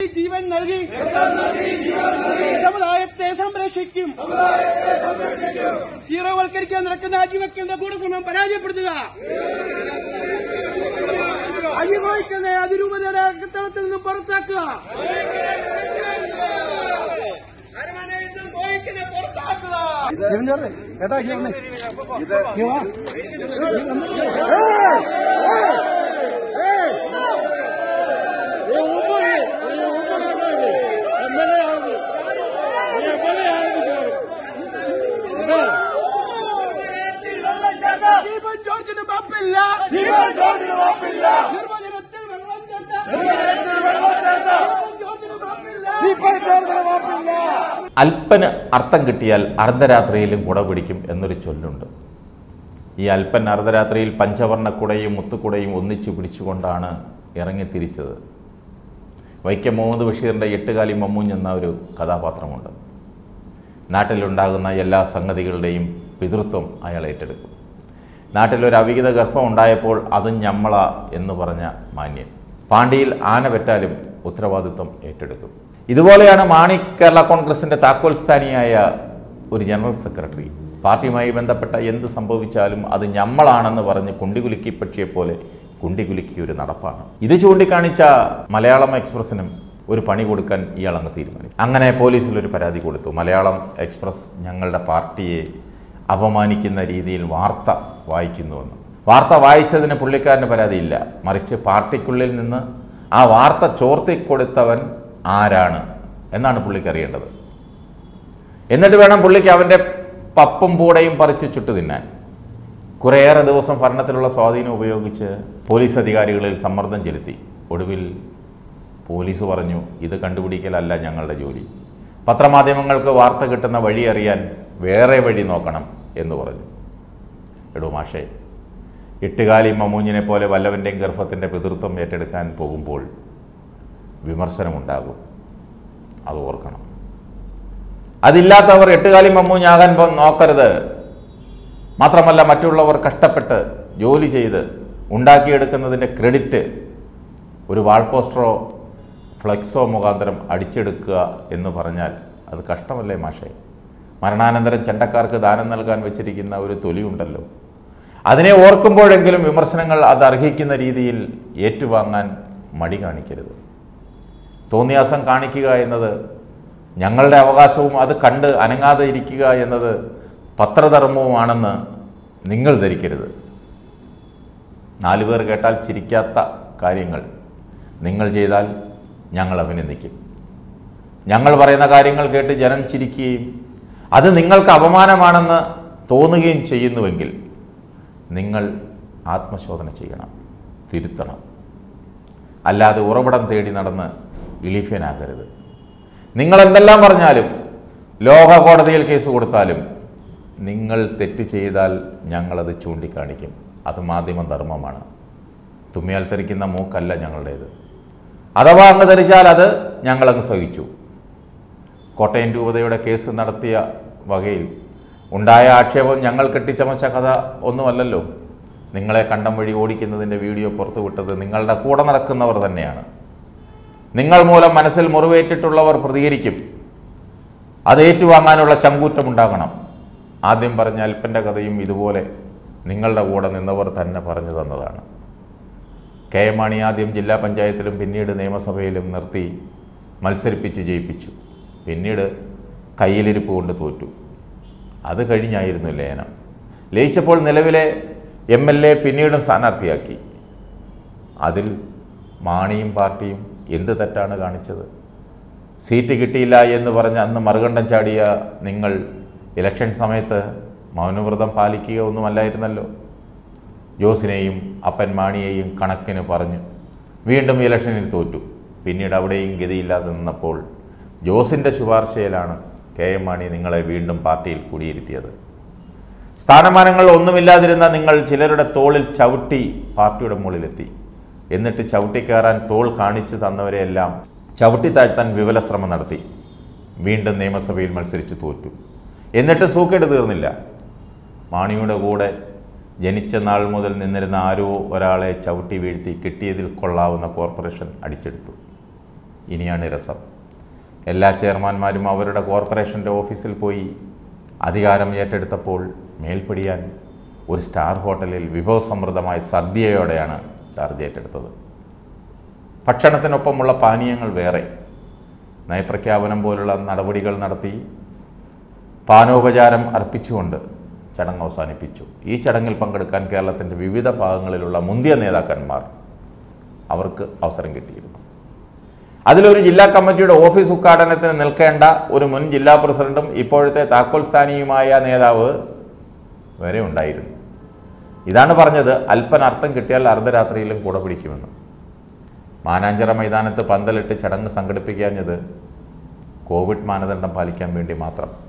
ജീവൻ നൽകി സമുദായത്തെ സംരക്ഷിക്കും സീറോവൽക്കരിക്കാൻ നടക്കുന്ന ആജീവക്കലിന്റെ ഗൂഢശ്രമം പരാജയപ്പെടുത്തുക അനുഭവിക്കുന്ന അതിരൂപതയുടെ അകത്തളത്തിൽ നിന്നും പുറത്താക്കുക അരമനയിൽ നിന്നും മോഹിക്കുന്ന പുറത്താക്കുക കേട്ടാ ജീവൻ ജോർജിന് മാപ്പില്ല നിർവചനത്തിൽ വെള്ളം ചേർത്ത ജീവൻ ജോർജിന് മാപ്പില്ല അല്പന് അർത്ഥം കിട്ടിയാൽ അർദ്ധരാത്രിയിലും കുട പിടിക്കും എന്നൊരു ചൊല്ലുണ്ട് ഈ അല്പൻ അർദ്ധരാത്രിയിൽ പഞ്ചവർണ്ണ കുടയും മുത്തുകുടയും ഒന്നിച്ചു പിടിച്ചുകൊണ്ടാണ് ഇറങ്ങിത്തിരിച്ചത് വൈക്കം മുഹമ്മദ് ബഷീറിൻ്റെ എട്ടുകാലി മമ്മൂഞ്ഞ് എന്ന ഒരു കഥാപാത്രമുണ്ട് നാട്ടിലുണ്ടാകുന്ന എല്ലാ സംഗതികളുടെയും പിതൃത്വം അയാൾ ഏറ്റെടുക്കും നാട്ടിലൊരു അവിഹിത ഗർഭം ഉണ്ടായപ്പോൾ അത് ഞമ്മള എന്ന് പറഞ്ഞ മാന്യൻ പാണ്ടിയിൽ ആന പെറ്റാലും ഉത്തരവാദിത്വം ഏറ്റെടുക്കും ഇതുപോലെയാണ് മാണി കേരള കോൺഗ്രസിൻ്റെ താക്കോൽ സ്ഥാനിയായ ഒരു ജനറൽ സെക്രട്ടറി പാർട്ടിയുമായി ബന്ധപ്പെട്ട എന്ത് സംഭവിച്ചാലും അത് ഞമ്മളാണെന്ന് പറഞ്ഞ് കുണ്ടികുലുക്കി പക്ഷിയെ പോലെ കുണ്ടികുലുക്കി ഒരു നടപ്പാണ് ഇത് ചൂണ്ടിക്കാണിച്ച മലയാളം എക്സ്പ്രസിനും ഒരു പണി കൊടുക്കാൻ ഇയാൾ അങ്ങ് തീരുമാനിച്ചു അങ്ങനെ പോലീസിൽ ഒരു പരാതി കൊടുത്തു മലയാളം എക്സ്പ്രസ് ഞങ്ങളുടെ പാർട്ടിയെ അപമാനിക്കുന്ന രീതിയിൽ വാർത്ത വായിക്കുന്നുവെന്ന് വാർത്ത വായിച്ചതിന് പുള്ളിക്കാരന് പരാതിയില്ല മറിച്ച് പാർട്ടിക്കുള്ളിൽ നിന്ന് ആ വാർത്ത ചോർത്തിക്കൊടുത്തവൻ ആരാണ് എന്നാണ് പുള്ളിക്ക് അറിയേണ്ടത് എന്നിട്ട് വേണം പുള്ളിക്ക് അവൻ്റെ പപ്പും പൂടയും പറിച്ച് ചുട്ടു തിന്നാൻ കുറേയേറെ ദിവസം ഭരണത്തിലുള്ള സ്വാധീനം ഉപയോഗിച്ച് പോലീസ് അധികാരികളിൽ സമ്മർദ്ദം ചെലുത്തി ഒടുവിൽ പോലീസ് പറഞ്ഞു ഇത് കണ്ടുപിടിക്കലല്ല ഞങ്ങളുടെ ജോലി പത്രമാധ്യമങ്ങൾക്ക് വാർത്ത കിട്ടുന്ന വഴി അറിയാൻ വേറെ വഴി നോക്കണം എന്ന് പറഞ്ഞു എടോ മാഷേ എട്ടുകാലി മമ്മൂഞ്ഞിനെ പോലെ വല്ലവൻ്റെയും ഗർഭത്തിൻ്റെ പിതൃത്വം ഏറ്റെടുക്കാൻ പോകുമ്പോൾ വിമർശനമുണ്ടാകും അത് ഓർക്കണം അതില്ലാത്തവർ എട്ടുകാലി മമ്മൂഞ്ഞാകാൻ പോ- നോക്കരുത് മാത്രമല്ല മറ്റുള്ളവർ കഷ്ടപ്പെട്ട് ജോലി ചെയ്ത് ഉണ്ടാക്കിയെടുക്കുന്നതിൻ്റെ ക്രെഡിറ്റ് ഒരു വാൾ പോസ്റ്ററോ ഫ്ലെക്സോ മുഖാന്തരം അടിച്ചെടുക്കുക എന്ന് പറഞ്ഞാൽ അത് കഷ്ടമല്ലേ മാഷേ മരണാനന്തരം ചെണ്ടക്കാർക്ക് ദാനം നൽകാൻ വെച്ചിരിക്കുന്ന ഒരു തൊലിയുണ്ടല്ലോ അതിനെ ഓർക്കുമ്പോഴെങ്കിലും വിമർശനങ്ങൾ അത് അർഹിക്കുന്ന രീതിയിൽ ഏറ്റുവാങ്ങാൻ മടി കാണിക്കരുത് തോന്നിയാസം കാണിക്കുക എന്നത് ഞങ്ങളുടെ അവകാശവും അത് കണ്ട് അനങ്ങാതെ ഇരിക്കുക എന്നത് പത്രധർമ്മവുമാണെന്ന് നിങ്ങൾ ധരിക്കരുത് നാലു പേർ കേട്ടാൽ ചിരിക്കാത്ത കാര്യങ്ങൾ നിങ്ങൾ ചെയ്താൽ ഞങ്ങൾ അഭിനന്ദിക്കും ഞങ്ങൾ പറയുന്ന കാര്യങ്ങൾ കേട്ട് ജനം ചിരിക്കുകയും അത് നിങ്ങൾക്ക് അപമാനമാണെന്ന് തോന്നുകയും ചെയ്യുന്നുവെങ്കിൽ നിങ്ങൾ ആത്മശോധന ചെയ്യണം തിരുത്തണം അല്ലാതെ ഉറവിടം തേടി നടന്ന് ഇളിഫ്യനാകരുത് നിങ്ങൾ എന്തെല്ലാം പറഞ്ഞാലും ലോക കോടതിയിൽ കേസ് കൊടുത്താലും നിങ്ങൾ തെറ്റ് ചെയ്താൽ ഞങ്ങളത് ചൂണ്ടിക്കാണിക്കും അത് മാധ്യമ ധർമ്മമാണ് തുമ്മിയാൽ തെറിക്കുന്ന മൂക്കല്ല ഞങ്ങളുടേത് അഥവാ അങ്ങ് ധരിച്ചാൽ അത് ഞങ്ങളങ്ങ് സഹിച്ചു കോട്ടയം രൂപതയുടെ കേസ് നടത്തിയ വകയിൽ ഉണ്ടായ ആക്ഷേപം ഞങ്ങൾ കെട്ടിച്ചമച്ച കഥ ഒന്നുമല്ലല്ലോ നിങ്ങളെ കണ്ടം വഴി ഓടിക്കുന്നതിൻ്റെ വീഡിയോ പുറത്തുവിട്ടത് നിങ്ങളുടെ കൂടെ നടക്കുന്നവർ തന്നെയാണ് നിങ്ങൾ മൂലം മനസ്സിൽ മുറിവേറ്റിട്ടുള്ളവർ പ്രതികരിക്കും അത് ഏറ്റുവാങ്ങാനുള്ള ചങ്കൂറ്റമുണ്ടാകണം ആദ്യം പറഞ്ഞ അല്പൻ്റെ കഥയും ഇതുപോലെ നിങ്ങളുടെ കൂടെ നിന്നവർ തന്നെ പറഞ്ഞു തന്നതാണ് കെ എം മാണി ആദ്യം ജില്ലാ പഞ്ചായത്തിലും പിന്നീട് നിയമസഭയിലും നിർത്തി മത്സരിപ്പിച്ച് ജയിപ്പിച്ചു പിന്നീട് കയ്യിലിരിപ്പ് കൊണ്ട് തോറ്റു അത് കഴിഞ്ഞായിരുന്നു ലയനം ലയിച്ചപ്പോൾ നിലവിലെ എം എൽ എ പിന്നീടും സ്ഥാനാർത്ഥിയാക്കി അതിൽ മാണിയും പാർട്ടിയും എന്ത് തെറ്റാണ് കാണിച്ചത് സീറ്റ് കിട്ടിയില്ല എന്ന് പറഞ്ഞ് അന്ന് മറുകണ്ഠം ചാടിയ നിങ്ങൾ ഇലക്ഷൻ സമയത്ത് മൗനവ്രതം പാലിക്കുക ഒന്നുമല്ലായിരുന്നല്ലോ ജോസിനെയും അപ്പൻ മാണിയെയും കണക്കിന് പറഞ്ഞു വീണ്ടും ഇലക്ഷനിൽ തോറ്റു പിന്നീട് അവിടെയും ഗതിയില്ലാതെ നിന്നപ്പോൾ ജോസിൻ്റെ ശുപാർശയിലാണ് കെ എം മാണി നിങ്ങളെ വീണ്ടും പാർട്ടിയിൽ കുടിയിരുത്തിയത് സ്ഥാനമാനങ്ങൾ ഒന്നുമില്ലാതിരുന്ന നിങ്ങൾ ചിലരുടെ തോളിൽ ചവിട്ടി പാർട്ടിയുടെ മുകളിലെത്തി എന്നിട്ട് ചവിട്ടി കയറാൻ തോൾ കാണിച്ചു തന്നവരെയെല്ലാം ചവിട്ടി താഴ്ത്താൻ വിവല ശ്രമം നടത്തി വീണ്ടും നിയമസഭയിൽ മത്സരിച്ച് തോറ്റു എന്നിട്ട് സൂക്കേട് തീർന്നില്ല മാണിയുടെ കൂടെ ജനിച്ച നാൾ മുതൽ നിന്നിരുന്ന ആരോ ഒരാളെ ചവിട്ടി വീഴ്ത്തി കിട്ടിയതിൽ കൊള്ളാവുന്ന കോർപ്പറേഷൻ അടിച്ചെടുത്തു ഇനിയാണ് രസം എല്ലാ ചെയർമാന്മാരും അവരുടെ കോർപ്പറേഷൻ്റെ ഓഫീസിൽ പോയി അധികാരം ഏറ്റെടുത്തപ്പോൾ മേൽപ്പടിയാൻ ഒരു സ്റ്റാർ ഹോട്ടലിൽ വിഭവസമൃദ്ധമായ സദ്യയോടെയാണ് ചാർജ് ഏറ്റെടുത്തത് ഭക്ഷണത്തിനൊപ്പമുള്ള പാനീയങ്ങൾ വേറെ നയപ്രഖ്യാപനം പോലുള്ള നടപടികൾ നടത്തി പാനോപചാരം അർപ്പിച്ചുകൊണ്ട് ചടങ്ങ് അവസാനിപ്പിച്ചു ഈ ചടങ്ങിൽ പങ്കെടുക്കാൻ കേരളത്തിൻ്റെ വിവിധ ഭാഗങ്ങളിലുള്ള മുന്തിയ നേതാക്കന്മാർ അവർക്ക് അവസരം കിട്ടിയിരുന്നു അതിലൊരു ജില്ലാ കമ്മിറ്റിയുടെ ഓഫീസ് ഉദ്ഘാടനത്തിന് നിൽക്കേണ്ട ഒരു മുൻ ജില്ലാ പ്രസിഡന്റും ഇപ്പോഴത്തെ താക്കോൽ സ്ഥാനിയുമായ നേതാവ് വരെ ഉണ്ടായിരുന്നു ഇതാണ് പറഞ്ഞത് അല്പന അർത്ഥം കിട്ടിയാൽ അർദ്ധരാത്രിയിലും കൂടെ പിടിക്കുമെന്ന് മാനാഞ്ചിറ മൈതാനത്ത് പന്തലിട്ട് ചടങ്ങ് സംഘടിപ്പിക്കാഞ്ഞത് കോവിഡ് മാനദണ്ഡം പാലിക്കാൻ വേണ്ടി മാത്രം